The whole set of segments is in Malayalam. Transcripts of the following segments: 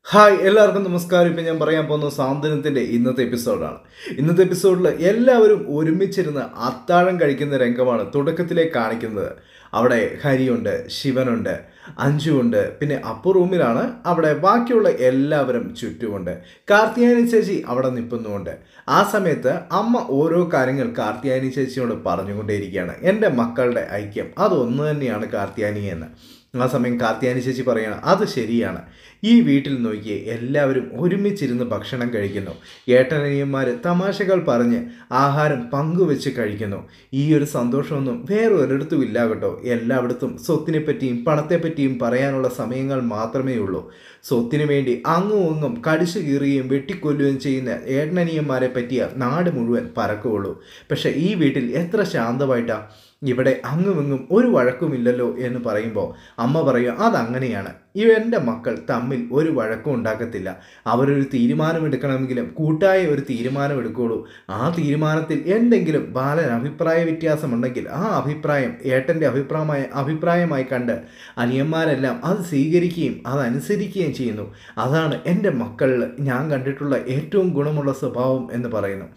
ഹായ് എല്ലാവർക്കും നമസ്കാരം ഇപ്പം ഞാൻ പറയാൻ പോകുന്ന സാന്ത്വനത്തിൻ്റെ ഇന്നത്തെ എപ്പിസോഡാണ് ഇന്നത്തെ എപ്പിസോഡിൽ എല്ലാവരും ഒരുമിച്ചിരുന്ന് അത്താഴം കഴിക്കുന്ന രംഗമാണ് തുടക്കത്തിലേ കാണിക്കുന്നത് അവിടെ ഹരിയുണ്ട് ശിവനുണ്ട് അഞ്ജുവുണ്ട് പിന്നെ അപ്പു റൂമിലാണ് അവിടെ ബാക്കിയുള്ള എല്ലാവരും ചുറ്റുമുണ്ട് കാർത്തിയാനി ചേച്ചി അവിടെ നിൽക്കുന്നുമുണ്ട് ആ സമയത്ത് അമ്മ ഓരോ കാര്യങ്ങൾ കാർത്തിയാനി ചേച്ചിയോട് പറഞ്ഞുകൊണ്ടേയിരിക്കുകയാണ് എൻ്റെ മക്കളുടെ ഐക്യം അതൊന്നു തന്നെയാണ് കാർത്തിയാനി എന്ന് ആ സമയം കാർത്തിയാനി ചേച്ചി പറയണം അത് ശരിയാണ് ഈ വീട്ടിൽ നോക്കിയേ എല്ലാവരും ഒരുമിച്ചിരുന്ന് ഭക്ഷണം കഴിക്കുന്നു ഏട്ടനനിയന്മാർ തമാശകൾ പറഞ്ഞ് ആഹാരം പങ്കുവെച്ച് കഴിക്കുന്നു ഈ ഒരു സന്തോഷമൊന്നും വേറെ ഒരിടത്തും ഇല്ല കേട്ടോ എല്ലായിടത്തും സ്വത്തിനെ പറ്റിയും പണത്തെ പറ്റിയും പറയാനുള്ള സമയങ്ങൾ മാത്രമേ ഉള്ളൂ സ്വത്തിനു വേണ്ടി അങ്ങും ഇങ്ങും കടിച്ചു കീറുകയും വെട്ടിക്കൊല്ലുകയും ചെയ്യുന്ന ഏട്ടനനിയന്മാരെ പറ്റിയ നാട് മുഴുവൻ പരക്കുള്ളൂ പക്ഷേ ഈ വീട്ടിൽ എത്ര ശാന്തമായിട്ടാ ഇവിടെ അങ്ങുമിങ്ങും ഒരു വഴക്കുമില്ലല്ലോ എന്ന് പറയുമ്പോൾ അമ്മ പറയും അതങ്ങനെയാണ് ഈ എൻ്റെ മക്കൾ തമ്മിൽ ഒരു വഴക്കും ഉണ്ടാക്കത്തില്ല അവരൊരു തീരുമാനം എടുക്കണമെങ്കിലും കൂട്ടായ ഒരു തീരുമാനം എടുക്കുകയുള്ളൂ ആ തീരുമാനത്തിൽ എന്തെങ്കിലും ബാലൻ അഭിപ്രായ വ്യത്യാസമുണ്ടെങ്കിൽ ആ അഭിപ്രായം ഏട്ടൻ്റെ അഭിപ്രായമായ അഭിപ്രായമായി കണ്ട് അനിയന്മാരെല്ലാം അത് സ്വീകരിക്കുകയും അതനുസരിക്കുകയും ചെയ്യുന്നു അതാണ് എൻ്റെ മക്കളിൽ ഞാൻ കണ്ടിട്ടുള്ള ഏറ്റവും ഗുണമുള്ള സ്വഭാവം എന്ന് പറയുന്നു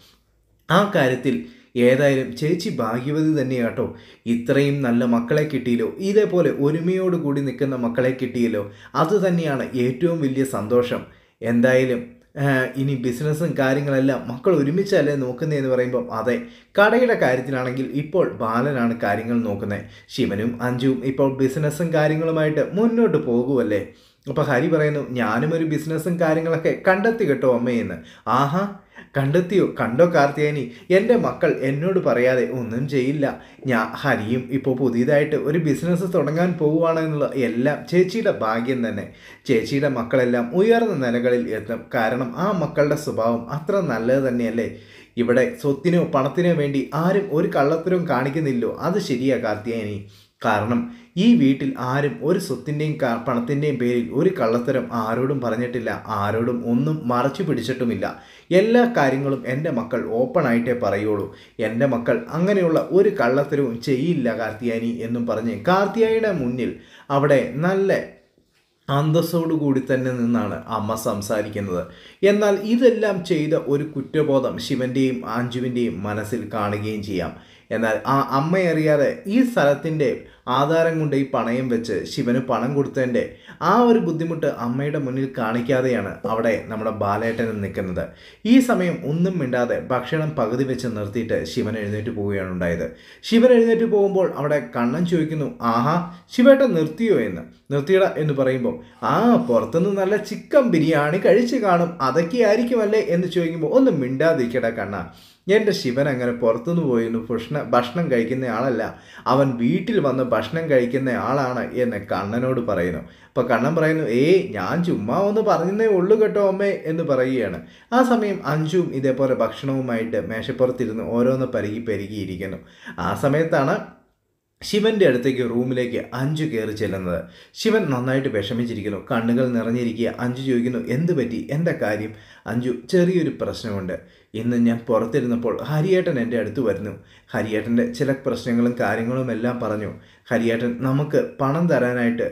ആ കാര്യത്തിൽ ഏതായാലും ചേച്ചി ഭാഗ്യവതി തന്നെയാട്ടോ ഇത്രയും നല്ല മക്കളെ കിട്ടിയല്ലോ ഇതേപോലെ ഒരുമയോട് കൂടി നിൽക്കുന്ന മക്കളെ കിട്ടിയല്ലോ അത് തന്നെയാണ് ഏറ്റവും വലിയ സന്തോഷം എന്തായാലും ഇനി ബിസിനസ്സും കാര്യങ്ങളെല്ലാം മക്കൾ ഒരുമിച്ചല്ലേ നോക്കുന്നതെന്ന് പറയുമ്പം അതെ കടയുടെ കാര്യത്തിലാണെങ്കിൽ ഇപ്പോൾ ബാലനാണ് കാര്യങ്ങൾ നോക്കുന്നത് ശിവനും അഞ്ജുവും ഇപ്പോൾ ബിസിനസ്സും കാര്യങ്ങളുമായിട്ട് മുന്നോട്ട് പോകുമല്ലേ അപ്പോൾ ഹരി പറയുന്നു ഞാനും ഒരു ബിസിനസ്സും കാര്യങ്ങളൊക്കെ കണ്ടെത്തി കേട്ടോ അമ്മയെന്ന് ആഹാ കണ്ടെത്തിയോ കണ്ടോ കാർത്തിയാനി എൻ്റെ മക്കൾ എന്നോട് പറയാതെ ഒന്നും ചെയ്യില്ല ഞാൻ ഹരിയും ഇപ്പോൾ പുതിയതായിട്ട് ഒരു ബിസിനസ് തുടങ്ങാൻ പോവുകയാണ് എന്നുള്ള എല്ലാം ചേച്ചിയുടെ ഭാഗ്യം തന്നെ ചേച്ചിയുടെ മക്കളെല്ലാം ഉയർന്ന നിലകളിൽ എത്തും കാരണം ആ മക്കളുടെ സ്വഭാവം അത്ര നല്ലത് തന്നെയല്ലേ ഇവിടെ സ്വത്തിനോ പണത്തിനോ വേണ്ടി ആരും ഒരു കള്ളത്തരവും കാണിക്കുന്നില്ലോ അത് ശരിയാ കാർത്തിയാനി കാരണം ഈ വീട്ടിൽ ആരും ഒരു സ്വത്തിൻ്റെയും പണത്തിൻ്റെയും പേരിൽ ഒരു കള്ളത്തരം ആരോടും പറഞ്ഞിട്ടില്ല ആരോടും ഒന്നും മറച്ചു പിടിച്ചിട്ടുമില്ല എല്ലാ കാര്യങ്ങളും എൻ്റെ മക്കൾ ഓപ്പൺ ആയിട്ടേ പറയുള്ളൂ എൻ്റെ മക്കൾ അങ്ങനെയുള്ള ഒരു കള്ളത്തരവും ചെയ്യില്ല കാർത്തിയാനി എന്നും പറഞ്ഞ് കാർത്തിയാനിയുടെ മുന്നിൽ അവിടെ നല്ല അന്തസ്സോടു കൂടി തന്നെ നിന്നാണ് അമ്മ സംസാരിക്കുന്നത് എന്നാൽ ഇതെല്ലാം ചെയ്ത ഒരു കുറ്റബോധം ശിവൻ്റെയും ആഞ്ജുവിൻ്റെയും മനസ്സിൽ കാണുകയും ചെയ്യാം എന്നാൽ ആ അമ്മയറിയാതെ ഈ സ്ഥലത്തിൻ്റെ ആധാരം കൊണ്ട് ഈ പണയം വെച്ച് ശിവന് പണം കൊടുത്തതിൻ്റെ ആ ഒരു ബുദ്ധിമുട്ട് അമ്മയുടെ മുന്നിൽ കാണിക്കാതെയാണ് അവിടെ നമ്മുടെ ബാലേട്ടൻ നിൽക്കുന്നത് ഈ സമയം ഒന്നും മിണ്ടാതെ ഭക്ഷണം പകുതി വെച്ച് നിർത്തിയിട്ട് ശിവൻ എഴുന്നേറ്റ് പോവുകയാണ് ഉണ്ടായത് ശിവൻ എഴുന്നേറ്റ് പോകുമ്പോൾ അവിടെ കണ്ണൻ ചോദിക്കുന്നു ആഹാ ശിവേട്ടൻ നിർത്തിയോ എന്ന് നിർത്തിയട എന്ന് പറയുമ്പോൾ ആ പുറത്തുനിന്ന് നല്ല ചിക്കൻ ബിരിയാണി കഴിച്ച് കാണും അതൊക്കെ ആയിരിക്കുമല്ലേ എന്ന് ചോദിക്കുമ്പോൾ ഒന്നും മിണ്ടാതിരിക്കട കണ്ണ എൻ്റെ ശിവൻ അങ്ങനെ പുറത്തുനിന്ന് പോയിരുന്നു ഭക്ഷണ ഭക്ഷണം കഴിക്കുന്ന ആളല്ല അവൻ വീട്ടിൽ വന്ന് ഭക്ഷണം കഴിക്കുന്ന ആളാണ് എന്ന് കണ്ണനോട് പറയുന്നു അപ്പോൾ കണ്ണൻ പറയുന്നു ഏയ് ഞാൻ ചുമ്മാ ഒന്ന് പറഞ്ഞതേ ഉള്ളൂ കേട്ടോ അമ്മേ എന്ന് പറയുകയാണ് ആ സമയം അഞ്ചും ഇതേപോലെ ഭക്ഷണവുമായിട്ട് മേശപ്പുറത്തിരുന്ന് ഓരോന്ന് പെരുകി പെരുകിയിരിക്കുന്നു ആ സമയത്താണ് ശിവന്റെ അടുത്തേക്ക് റൂമിലേക്ക് അഞ്ചു കയറി ചെല്ലുന്നത് ശിവൻ നന്നായിട്ട് വിഷമിച്ചിരിക്കുന്നു കണ്ണുകൾ നിറഞ്ഞിരിക്കുക അഞ്ചു ചോദിക്കുന്നു എന്ത് പറ്റി എന്താ കാര്യം അഞ്ചു ചെറിയൊരു പ്രശ്നമുണ്ട് ഇന്ന് ഞാൻ പുറത്തിരുന്നപ്പോൾ ഹരിയേട്ടൻ എൻ്റെ അടുത്ത് വരുന്നു ഹരിയേട്ടൻ്റെ ചില പ്രശ്നങ്ങളും കാര്യങ്ങളും എല്ലാം പറഞ്ഞു ഹരിയേട്ടൻ നമുക്ക് പണം തരാനായിട്ട്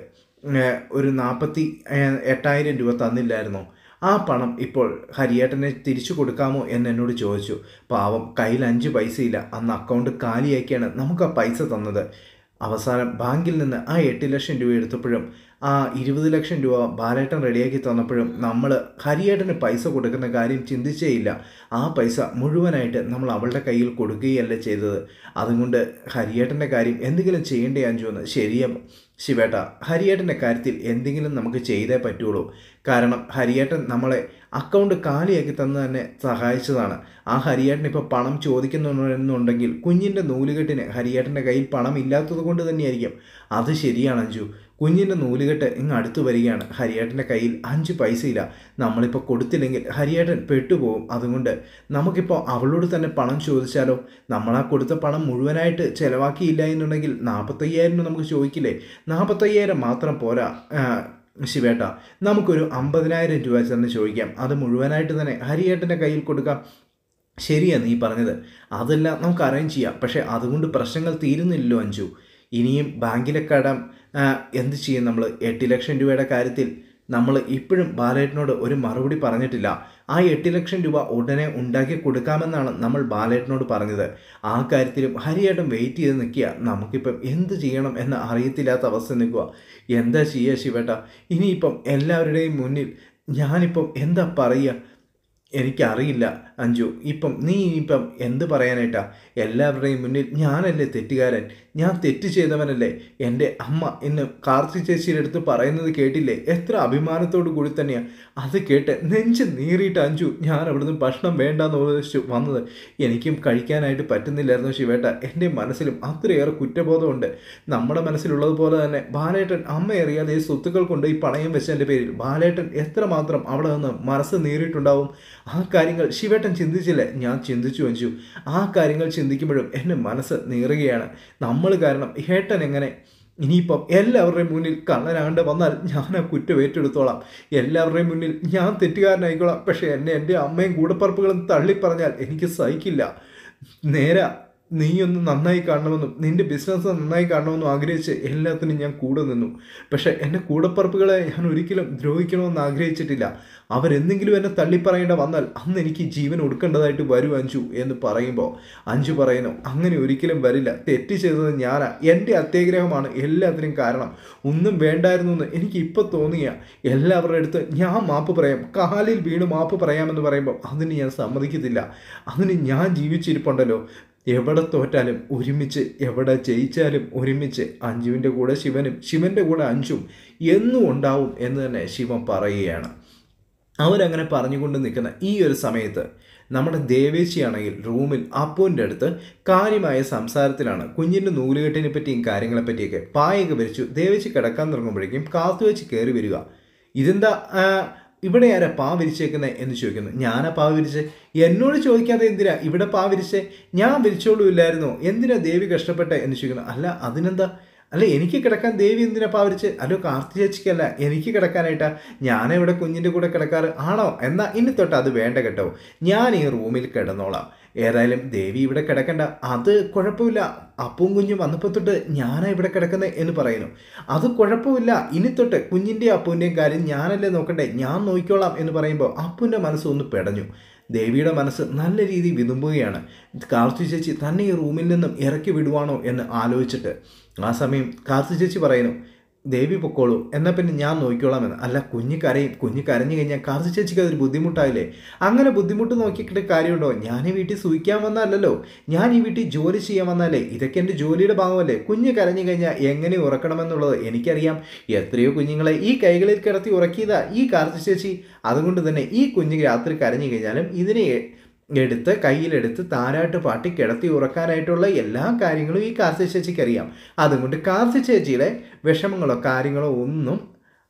ഒരു നാൽപ്പത്തി എട്ടായിരം രൂപ തന്നില്ലായിരുന്നോ ആ പണം ഇപ്പോൾ ഹരിയേട്ടനെ തിരിച്ചു കൊടുക്കാമോ എന്ന് എന്നോട് ചോദിച്ചു പാവം കയ്യിൽ അഞ്ച് പൈസയില്ല അന്ന് അക്കൗണ്ട് കാലിയാക്കിയാണ് നമുക്ക് ആ പൈസ തന്നത് അവസാനം ബാങ്കിൽ നിന്ന് ആ എട്ട് ലക്ഷം രൂപ എടുത്തപ്പോഴും ആ ഇരുപത് ലക്ഷം രൂപ ബാലേട്ടൻ റെഡിയാക്കി തന്നപ്പോഴും നമ്മൾ ഹരിയേട്ടന് പൈസ കൊടുക്കുന്ന കാര്യം ചിന്തിച്ചേ ഇല്ല ആ പൈസ മുഴുവനായിട്ട് നമ്മൾ അവളുടെ കയ്യിൽ കൊടുക്കുകയല്ല ചെയ്തത് അതുകൊണ്ട് ഹരിയേട്ടൻ്റെ കാര്യം എന്തെങ്കിലും ചെയ്യേണ്ടേ അഞ്ചു എന്ന് ശരിയാ ശിവേട്ട ഹരിയേട്ടൻ്റെ കാര്യത്തിൽ എന്തെങ്കിലും നമുക്ക് ചെയ്തേ പറ്റുള്ളൂ കാരണം ഹരിയേട്ടൻ നമ്മളെ അക്കൗണ്ട് കാലിയാക്കി തന്ന് തന്നെ സഹായിച്ചതാണ് ആ ഹരിയേട്ടൻ ഇപ്പോൾ പണം ചോദിക്കുന്നുണ്ടെങ്കിൽ കുഞ്ഞിൻ്റെ നൂലുകെട്ടിന് ഹരിയേട്ടൻ്റെ കയ്യിൽ പണം ഇല്ലാത്തത് കൊണ്ട് തന്നെയായിരിക്കും അത് ശരിയാണ് അഞ്ചു കുഞ്ഞിൻ്റെ നൂലുകെട്ട് ഇങ്ങ് അടുത്ത് വരികയാണ് ഹരിയേട്ടൻ്റെ കയ്യിൽ അഞ്ച് പൈസയില്ല നമ്മളിപ്പോൾ കൊടുത്തില്ലെങ്കിൽ ഹരിയേട്ടൻ പെട്ടുപോകും അതുകൊണ്ട് നമുക്കിപ്പോൾ അവളോട് തന്നെ പണം ചോദിച്ചാലോ നമ്മളാ കൊടുത്ത പണം മുഴുവനായിട്ട് ചിലവാക്കിയില്ല എന്നുണ്ടെങ്കിൽ നാൽപ്പത്തയ്യായിരം നമുക്ക് ചോദിക്കില്ലേ നാൽപ്പത്തയ്യായിരം മാത്രം പോരാ ശിവേട്ട നമുക്കൊരു അമ്പതിനായിരം രൂപ ചെന്ന് ചോദിക്കാം അത് മുഴുവനായിട്ട് തന്നെ ഹരിയേട്ടൻ്റെ കയ്യിൽ കൊടുക്കാം ശരിയാ നീ പറഞ്ഞത് അതെല്ലാം നമുക്ക് അറേഞ്ച് ചെയ്യാം പക്ഷേ അതുകൊണ്ട് പ്രശ്നങ്ങൾ തീരുന്നില്ലല്ലോ അഞ്ചു ഇനിയും ബാങ്കിലെ കടം എന്ത് ചെയ്യും നമ്മൾ എട്ട് ലക്ഷം രൂപയുടെ കാര്യത്തിൽ നമ്മൾ ഇപ്പോഴും ബാലേട്ടനോട് ഒരു മറുപടി പറഞ്ഞിട്ടില്ല ആ എട്ട് ലക്ഷം രൂപ ഉടനെ ഉണ്ടാക്കി കൊടുക്കാമെന്നാണ് നമ്മൾ ബാലേട്ടനോട് പറഞ്ഞത് ആ കാര്യത്തിലും ഹരിയേട്ടൻ വെയിറ്റ് ചെയ്ത് നിൽക്കുക നമുക്കിപ്പം എന്ത് ചെയ്യണം എന്ന് അറിയത്തില്ലാത്ത അവസ്ഥ നിൽക്കുക എന്താ ചെയ്യുക ശിവേട്ട ഇനിയിപ്പം എല്ലാവരുടെയും മുന്നിൽ ഞാനിപ്പം എന്താ പറയുക എനിക്കറിയില്ല അഞ്ജു ഇപ്പം നീ ഇപ്പം എന്ത് പറയാനായിട്ടാ എല്ലാവരുടെയും മുന്നിൽ ഞാനല്ലേ തെറ്റുകാരൻ ഞാൻ തെറ്റ് ചെയ്തവനല്ലേ എൻ്റെ അമ്മ ഇന്ന് കാർത്തി ചേച്ചിയുടെ അടുത്ത് പറയുന്നത് കേട്ടില്ലേ എത്ര അഭിമാനത്തോടു കൂടി തന്നെയാണ് അത് കേട്ട് നെഞ്ച് നീറിയിട്ട് അഞ്ജു ഞാൻ അവിടുന്ന് ഭക്ഷണം വേണ്ടാന്ന് ഉപദേശിച്ചു വന്നത് എനിക്കും കഴിക്കാനായിട്ട് പറ്റുന്നില്ലായിരുന്നു ശിവേട്ട എൻ്റെ മനസ്സിലും അത്രയേറെ കുറ്റബോധമുണ്ട് നമ്മുടെ മനസ്സിലുള്ളതുപോലെ തന്നെ ബാലേട്ടൻ അമ്മ അറിയാതെ ഈ സ്വത്തുക്കൾ കൊണ്ട് ഈ പണയം വെച്ചതിൻ്റെ പേരിൽ ബാലേട്ടൻ എത്രമാത്രം അവിടെ നിന്ന് മനസ്സ് നീറിയിട്ടുണ്ടാവും ആ കാര്യങ്ങൾ ശിവേട്ടൻ ചിന്തിച്ചില്ല ഞാൻ ചിന്തിച്ചു അഞ്ചു ആ കാര്യങ്ങൾ ചിന്തിക്കുമ്പോഴും എൻ്റെ മനസ്സ് നീറുകയാണ് നമ്മൾ കാരണം ഏട്ടൻ എങ്ങനെ ഇനിയിപ്പം എല്ലാവരുടെയും മുന്നിൽ കള്ളനാണ്ട് വന്നാൽ ഞാൻ ആ കുറ്റം ഏറ്റെടുത്തോളാം എല്ലാവരുടെയും മുന്നിൽ ഞാൻ തെറ്റുകാരനായിക്കോളാം പക്ഷേ എന്നെ എൻ്റെ അമ്മയും കൂടപ്പറപ്പുകളും തള്ളിപ്പറഞ്ഞാൽ എനിക്ക് സഹിക്കില്ല നേരെ നീയൊന്ന് നന്നായി കാണണമെന്നും നിന്റെ ബിസിനസ് നന്നായി കാണണമെന്നും ആഗ്രഹിച്ച് എല്ലാത്തിനും ഞാൻ കൂടെ നിന്നു പക്ഷേ എൻ്റെ കൂടപ്പറപ്പുകളെ ഞാൻ ഒരിക്കലും ദ്രോഹിക്കണമെന്ന് ആഗ്രഹിച്ചിട്ടില്ല അവരെന്തെങ്കിലും എന്നെ തള്ളിപ്പറയേണ്ട വന്നാൽ അന്ന് എനിക്ക് ജീവൻ ഒടുക്കേണ്ടതായിട്ട് വരും അഞ്ചു എന്ന് പറയുമ്പോൾ അഞ്ചു പറയുന്നു അങ്ങനെ ഒരിക്കലും വരില്ല തെറ്റ് ചെയ്തത് ഞാനാ എൻ്റെ അത്യാഗ്രഹമാണ് എല്ലാത്തിനും കാരണം ഒന്നും വേണ്ടായിരുന്നു എന്ന് എനിക്ക് ഇപ്പോൾ തോന്നിയ എല്ലാവരുടെ അടുത്ത് ഞാൻ മാപ്പ് പറയാം കാലിൽ വീണ് മാപ്പ് പറയാമെന്ന് പറയുമ്പോൾ അതിന് ഞാൻ സമ്മതിക്കത്തില്ല അതിന് ഞാൻ ജീവിച്ചിരിപ്പുണ്ടല്ലോ എവിടെ തോറ്റാലും ഒരുമിച്ച് എവിടെ ജയിച്ചാലും ഒരുമിച്ച് അഞ്ജുവിൻ്റെ കൂടെ ശിവനും ശിവൻ്റെ കൂടെ അഞ്ചും എന്നും ഉണ്ടാവും എന്ന് തന്നെ ശിവൻ പറയുകയാണ് അവരങ്ങനെ പറഞ്ഞുകൊണ്ട് നിൽക്കുന്ന ഈ ഒരു സമയത്ത് നമ്മുടെ ദേവേശിയാണെങ്കിൽ റൂമിൽ അപ്പുവിൻ്റെ അടുത്ത് കാര്യമായ സംസാരത്തിലാണ് കുഞ്ഞിൻ്റെ നൂലുകെട്ടിനെ പറ്റിയും കാര്യങ്ങളെ പറ്റിയൊക്കെ പായൊക്കെ വരിച്ചു ദേവേശി കിടക്കാൻ തുടങ്ങുമ്പോഴേക്കും കാത്തു വെച്ച് കയറി വരിക ഇതെന്താ ആ, ഇവിടെ ആരാ പാ വിരിച്ചേക്കുന്നത് എന്ന് ചോദിക്കുന്നു ഞാനാ പാ വിരിച്ച് എന്നോട് ചോദിക്കാതെ എന്തിനാ ഇവിടെ പാ വിരിച്ചേ ഞാൻ വിരിച്ചോളൂ ഇല്ലായിരുന്നോ എന്തിനാ ദേവി കഷ്ടപ്പെട്ടെ എന്ന് ചോദിക്കുന്നു അല്ല അതിനെന്താ അല്ല എനിക്ക് കിടക്കാൻ ദേവി എന്തിനാ പാവരിച്ച് അല്ലോ കാർത്തി ചേച്ചിക്കല്ല എനിക്ക് കിടക്കാനായിട്ടാ ഞാനിവിടെ കുഞ്ഞിൻ്റെ കൂടെ കിടക്കാറ് ആണോ എന്നാ ഇനി തൊട്ട് അത് വേണ്ട കേട്ടോ ഞാൻ ഈ റൂമിൽ കിടന്നോളാം ഏതായാലും ദേവി ഇവിടെ കിടക്കണ്ട അത് കുഴപ്പമില്ല അപ്പവും കുഞ്ഞും വന്നപ്പോൾ തൊട്ട് ഞാനാ ഇവിടെ കിടക്കുന്നത് എന്ന് പറയുന്നു അത് കുഴപ്പമില്ല ഇനി തൊട്ട് കുഞ്ഞിൻ്റെയും അപ്പുവിൻ്റെയും കാര്യം ഞാനല്ലേ നോക്കണ്ടേ ഞാൻ നോക്കിക്കോളാം എന്ന് പറയുമ്പോൾ അപ്പുവിൻ്റെ മനസ്സ് ഒന്ന് പെടഞ്ഞു ദേവിയുടെ മനസ്സ് നല്ല രീതിയിൽ വിതുമ്പുകയാണ് കാർത്തി ചേച്ചി തന്നെ ഈ റൂമിൽ നിന്നും ഇറക്കി വിടുവാണോ എന്ന് ആലോചിച്ചിട്ട് ആ സമയം കാർത്തി ചേച്ചി പറയുന്നു ദേവി പൊക്കോളൂ എന്നാൽ പിന്നെ ഞാൻ നോക്കിക്കോളാമെന്ന് അല്ല കുഞ്ഞ് കരയും കുഞ്ഞ് കരഞ്ഞു കഴിഞ്ഞാൽ കാർത്തി ചേച്ചിക്ക് അതൊരു ബുദ്ധിമുട്ടായില്ലേ അങ്ങനെ ബുദ്ധിമുട്ട് നോക്കിയിട്ട് കാര്യമുണ്ടോ ഞാൻ ഈ വീട്ടിൽ സൂഹിക്കാൻ വന്നതല്ലല്ലോ ഞാൻ ഈ വീട്ടിൽ ജോലി ചെയ്യാൻ വന്നാലേ ഇതൊക്കെ എൻ്റെ ജോലിയുടെ ഭാഗമല്ലേ കുഞ്ഞ് കരഞ്ഞു കഴിഞ്ഞാൽ എങ്ങനെ ഉറക്കണമെന്നുള്ളത് എനിക്കറിയാം എത്രയോ കുഞ്ഞുങ്ങളെ ഈ കൈകളിൽ കിടത്തി ഉറക്കിയതാ ഈ കാർത്തി ചേച്ചി അതുകൊണ്ട് തന്നെ ഈ കുഞ്ഞ് രാത്രി കരഞ്ഞു കഴിഞ്ഞാലും ഇതിനെ എടുത്ത് കയ്യിലെടുത്ത് താരാട്ട് പാട്ടി കിടത്തി ഉറക്കാനായിട്ടുള്ള എല്ലാ കാര്യങ്ങളും ഈ കാർത്തി ചേച്ചിക്ക് അറിയാം അതുകൊണ്ട് കാർത്തി ചേച്ചിയുടെ വിഷമങ്ങളോ കാര്യങ്ങളോ ഒന്നും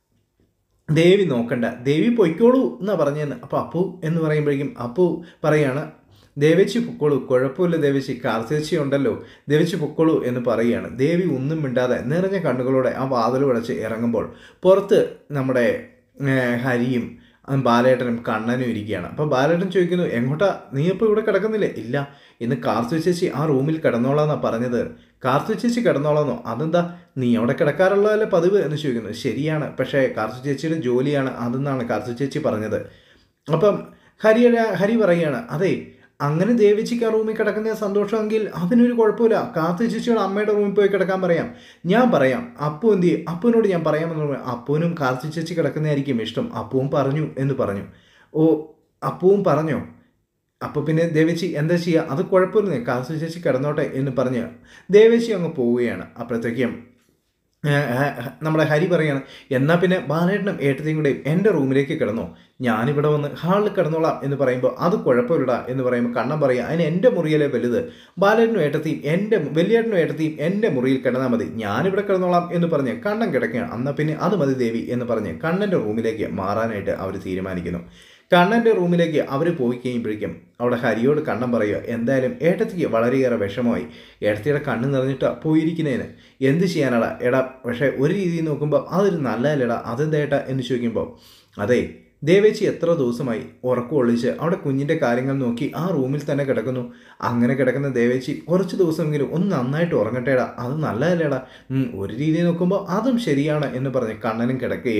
ദേവി നോക്കണ്ട ദേവി പൊയ്ക്കോളൂ എന്നാ പറഞ്ഞതെന്ന് അപ്പോൾ അപ്പു എന്ന് പറയുമ്പോഴേക്കും അപ്പു പറയാണ് ദേവേച്ചി പൊക്കോളൂ കുഴപ്പമില്ല ദേവേച്ചി കാർത്തേച്ചി ഉണ്ടല്ലോ ദേവേച്ചി പൊക്കോളൂ എന്ന് പറയുകയാണ് ദേവി ഒന്നും മിണ്ടാതെ നിറഞ്ഞ കണ്ണുകളോടെ ആ വാതിൽ അടച്ച് ഇറങ്ങുമ്പോൾ പുറത്ത് നമ്മുടെ ഏർ, ഹരിയും ആ, ബാലേട്ടനും കണ്ണനും ഇരിക്കുകയാണ് അപ്പോൾ ബാലേട്ടൻ ചോദിക്കുന്നു എങ്ങോട്ടാ നീ ഇപ്പോൾ ഇവിടെ കിടക്കുന്നില്ലേ ഇല്ല ഇന്ന് കാർത്തു ചേച്ചി ആ റൂമിൽ കിടന്നോളാന്നാ പറഞ്ഞത് കാർത്തു ചേച്ചി കിടന്നോളാന്നോ അതെന്താ നീ അവിടെ കിടക്കാറുള്ളതല്ലേ പതിവ് എന്ന് ചോദിക്കുന്നു ശരിയാണ് പക്ഷേ കാർത്തു ചേച്ചിയുടെ ജോലിയാണ് അതെന്നാണ് കാർത്തു ചേച്ചി പറഞ്ഞത് അപ്പം ഹരിയുടെ ഹരി പറയുകയാണ് അതെ അങ്ങനെ ദേവിച്ചിക്ക് ആ റൂമിൽ കിടക്കുന്ന സന്തോഷമെങ്കിൽ അതിനൊരു കുഴപ്പമില്ല കാത്തു ചേച്ചിയുടെ അമ്മയുടെ റൂമിൽ പോയി കിടക്കാൻ പറയാം ഞാൻ പറയാം അപ്പു എന്ത് ചെയ്യും അപ്പുവിനോട് ഞാൻ പറയാമെന്ന് പറഞ്ഞു അപ്പുവിനും കാത്തു ചേച്ചി കിടക്കുന്നതായിരിക്കും ഇഷ്ടം അപ്പുവും പറഞ്ഞു എന്ന് പറഞ്ഞു ഓ അപ്പുവും പറഞ്ഞോ അപ്പോൾ പിന്നെ ദേവേച്ചി എന്താ ചെയ്യുക അത് കുഴപ്പമില്ല കാത്തു ചേച്ചി കിടന്നോട്ടെ എന്ന് പറഞ്ഞ് ദേവേച്ചി അങ്ങ് പോവുകയാണ് അപ്പോഴത്തേക്കും ഏ, ഏ, നമ്മുടെ ഹരി പറയാണ് എന്നാൽ പിന്നെ ബാലേട്ടനും ഏട്ടത്തെയും കൂടെ എൻ്റെ റൂമിലേക്ക് കിടന്നോ ഞാനിവിടെ വന്ന് ഹാളിൽ കിടന്നോളാം എന്ന് പറയുമ്പോൾ അത് കുഴപ്പമില്ലടാ എന്ന് പറയുമ്പോൾ കണ്ണം പറയുക അതിന് എൻ്റെ മുറിയിലെ വലുത് ബാലേട്ടനും ഏട്ടത്തെയും എൻ്റെ വലിയേട്ടനും ഏട്ടത്തെയും എൻ്റെ മുറിയിൽ കിടന്നാൽ മതി ഞാനിവിടെ കിടന്നോളാം എന്ന് പറഞ്ഞ് കണ്ണൻ കിടക്കുകയാണ് എന്നാൽ പിന്നെ അത് മതി ദേവി എന്ന് പറഞ്ഞ് കണ്ണൻ്റെ റൂമിലേക്ക് മാറാനായിട്ട് അവർ തീരുമാനിക്കുന്നു കണ്ണൻ്റെ റൂമിലേക്ക് അവർ പോയി കഴിയുമ്പോഴേക്കും അവിടെ ഹരിയോട് കണ്ണൻ പറയുക എന്തായാലും ഏട്ടത്തിക്ക് വളരെയേറെ വിഷമമായി ഏട്ടത്തിയുടെ കണ്ണ് നിറഞ്ഞിട്ടാ പോയിരിക്കുന്നതിന് എന്ത് ചെയ്യാനാടാ എടാ പക്ഷേ ഒരു രീതിയിൽ നോക്കുമ്പോൾ അതൊരു നല്ലതല്ലേടാ അതെന്താ ഏട്ടാ എന്ന് ചോദിക്കുമ്പോൾ അതെ ദേവേച്ചി എത്ര ദിവസമായി ഉറക്കം ഒളിച്ച് അവിടെ കുഞ്ഞിൻ്റെ കാര്യങ്ങൾ നോക്കി ആ റൂമിൽ തന്നെ കിടക്കുന്നു അങ്ങനെ കിടക്കുന്ന ദേവേച്ചി കുറച്ച് ദിവസമെങ്കിലും ഒന്ന് നന്നായിട്ട് ഉറങ്ങട്ടേടാ അത് നല്ലതല്ലേടാ ഉം, ഒരു രീതിയിൽ നോക്കുമ്പോൾ അതും ശരിയാണ് എന്ന് പറഞ്ഞ് കണ്ണനും കിടക്കുകയാണ്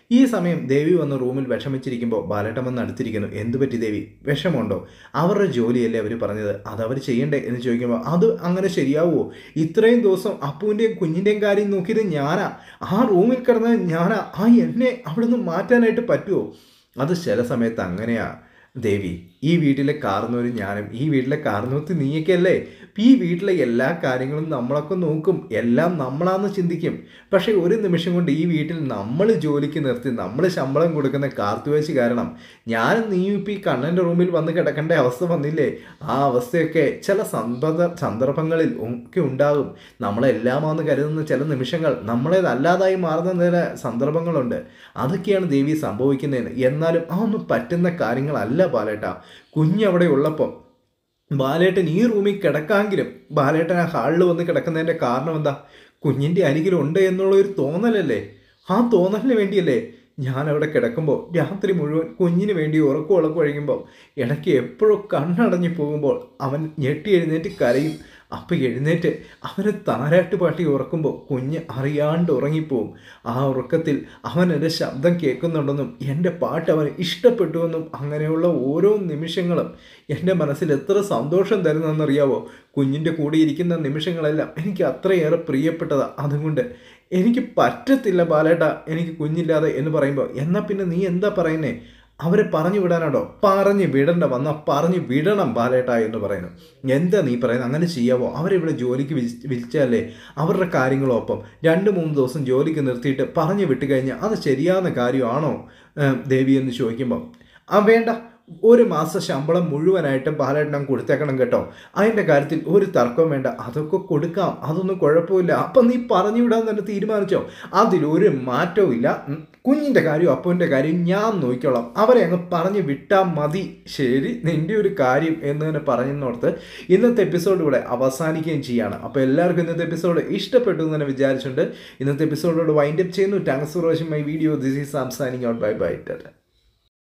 ഈ സമയം ദേവി വന്ന് റൂമിൽ വിഷമിച്ചിരിക്കുമ്പോൾ ബാലേട്ടൻ വന്ന് അടുത്തിരിക്കുന്നു എന്തു പറ്റി ദേവി വിഷമമുണ്ടോ അവരുടെ ജോലിയല്ലേ അവർ പറഞ്ഞത് അത് അവർ ചെയ്യണ്ടേ എന്ന് ചോദിക്കുമ്പോൾ അത് അങ്ങനെ ശരിയാവുമോ ഇത്രയും ദിവസം അപ്പുവിൻ്റെയും കുഞ്ഞിൻ്റെയും കാര്യം നോക്കിയത് ഞാനാ ആ റൂമിൽ കിടന്നത് ഞാനാ ആ എന്നെ അവിടെ നിന്ന് മാറ്റാനായിട്ട് പറ്റുമോ അത് ചില സമയത്ത് അങ്ങനെയാ ദേവി ഈ വീട്ടിലെ കാർന്നൂര് ഞാനും ഈ വീട്ടിലെ കാർന്നൂത്ത് നീയൊക്കെയല്ലേ ഈ വീട്ടിലെ എല്ലാ കാര്യങ്ങളും നമ്മളൊക്കെ നോക്കും എല്ലാം നമ്മളാന്ന് ചിന്തിക്കും പക്ഷേ ഒരു നിമിഷം കൊണ്ട് ഈ വീട്ടിൽ നമ്മൾ ജോലിക്ക് നിർത്തി നമ്മൾ ശമ്പളം കൊടുക്കുന്ന കാർത്തുവേശ് കാരണം ഞാനും നീയും ഇപ്പം ഈ കണ്ണൻ്റെ റൂമിൽ വന്ന് കിടക്കേണ്ട അവസ്ഥ വന്നില്ലേ ആ അവസ്ഥയൊക്കെ ചില സന്ദർഭ സന്ദർഭങ്ങളിൽ ഒക്കെ ഉണ്ടാകും നമ്മളെല്ലാമാണെന്ന് കരുതുന്ന ചില നിമിഷങ്ങൾ നമ്മളേതല്ലാതായി മാറുന്ന ചില സന്ദർഭങ്ങളുണ്ട് അതൊക്കെയാണ് ദേവി സംഭവിക്കുന്നതെന്ന് എന്നാലും അതൊന്നും പറ്റുന്ന കാര്യങ്ങളല്ല ബാലേട്ട കുഞ്ഞവിടെ ഉള്ളപ്പം ബാലേട്ടൻ ഈ റൂമിൽ കിടക്കാമെങ്കിലും ബാലേട്ടൻ ആ ഹാളിൽ വന്ന് കിടക്കുന്നതിൻ്റെ കാരണം എന്താ കുഞ്ഞിൻ്റെ അരികിലുണ്ട് എന്നുള്ള ഒരു തോന്നലല്ലേ ആ തോന്നലിന് വേണ്ടിയല്ലേ ഞാൻ അവിടെ കിടക്കുമ്പോൾ രാത്രി മുഴുവൻ കുഞ്ഞിന് വേണ്ടി ഉറക്കം ഉളക്കം കഴിയുമ്പോൾ ഇടയ്ക്ക് എപ്പോഴും കണ്ണടഞ്ഞു പോകുമ്പോൾ അവൻ ഞെട്ടി എഴുന്നേറ്റ് കരയും അപ്പം എഴുന്നേറ്റ് അവന് താരാട്ട് പാട്ടി ഉറക്കുമ്പോൾ കുഞ്ഞ് അറിയാണ്ട് ഉറങ്ങിപ്പോവും ആ ഉറക്കത്തിൽ അവൻ എൻ്റെ ശബ്ദം കേൾക്കുന്നുണ്ടെന്നും എൻ്റെ പാട്ട് അവന് ഇഷ്ടപ്പെട്ടുവെന്നും അങ്ങനെയുള്ള ഓരോ നിമിഷങ്ങളും എൻ്റെ മനസ്സിൽ എത്ര സന്തോഷം തരുന്നതെന്നറിയാവോ കുഞ്ഞിൻ്റെ കൂടെ ഇരിക്കുന്ന നിമിഷങ്ങളെല്ലാം എനിക്ക് അത്രയേറെ പ്രിയപ്പെട്ടതാണ് അതുകൊണ്ട് എനിക്ക് പറ്റത്തില്ല ബാലേട്ട എനിക്ക് കുഞ്ഞില്ലാതെ എന്ന് പറയുമ്പോൾ എന്നാൽ പിന്നെ നീ എന്താ പറയുന്നേ അവരെ പറഞ്ഞു വിടാനാണോ പറഞ്ഞു വിടണ്ട വന്ന പറഞ്ഞു വിടണം ബാലേട്ട എന്ന് പറയുന്നു എന്താ നീ പറയുന്നത് അങ്ങനെ ചെയ്യാവോ അവരിവിടെ ജോലിക്ക് വിളിച്ച് വിളിച്ചാലേ അവരുടെ കാര്യങ്ങളൊപ്പം രണ്ട് മൂന്ന് ദിവസം ജോലിക്ക് നിർത്തിയിട്ട് പറഞ്ഞു വിട്ട് കഴിഞ്ഞാൽ അത് ശരിയാവുന്ന കാര്യമാണോ ഏം, ദേവി എന്ന് ചോദിക്കുമ്പോൾ ആ വേണ്ട ഒരു മാസ ശമ്പളം മുഴുവനായിട്ട് ബാലേട്ടനം കൊടുത്തേക്കണം കേട്ടോ അതിൻ്റെ കാര്യത്തിൽ ഒരു തർക്കവും വേണ്ട അതൊക്കെ കൊടുക്കാം അതൊന്നും കുഴപ്പമില്ല അപ്പം നീ പറഞ്ഞു വിടാൻ തന്നെ തീരുമാനിച്ചോ അതിലൊരു മാറ്റവും ഇല്ല ഉം, കുഞ്ഞിൻ്റെ കാര്യം അപ്പൻ്റെ കാര്യം ഞാൻ നോക്കിക്കോളാം അവരെ അങ്ങ് പറഞ്ഞു വിട്ടാൽ മതി ശരി നിൻ്റെ ഒരു കാര്യം എന്ന് തന്നെ പറഞ്ഞെന്നോർത്ത് ഇന്നത്തെ എപ്പിസോഡ് ഇവിടെ അവസാനിക്കുകയും ചെയ്യാണ് അപ്പോൾ എല്ലാവർക്കും ഇന്നത്തെ എപ്പിസോഡ് ഇഷ്ടപ്പെട്ടു എന്ന് തന്നെ വിചാരിച്ചുകൊണ്ട് ഇന്നത്തെ എപ്പിസോഡോട് വൈൻഡപ്പ് ചെയ്യുന്നു thanks for watching my video this is സാംസാനിങ് ഔട്ട് ബൈ ബൈ ടാറ്റ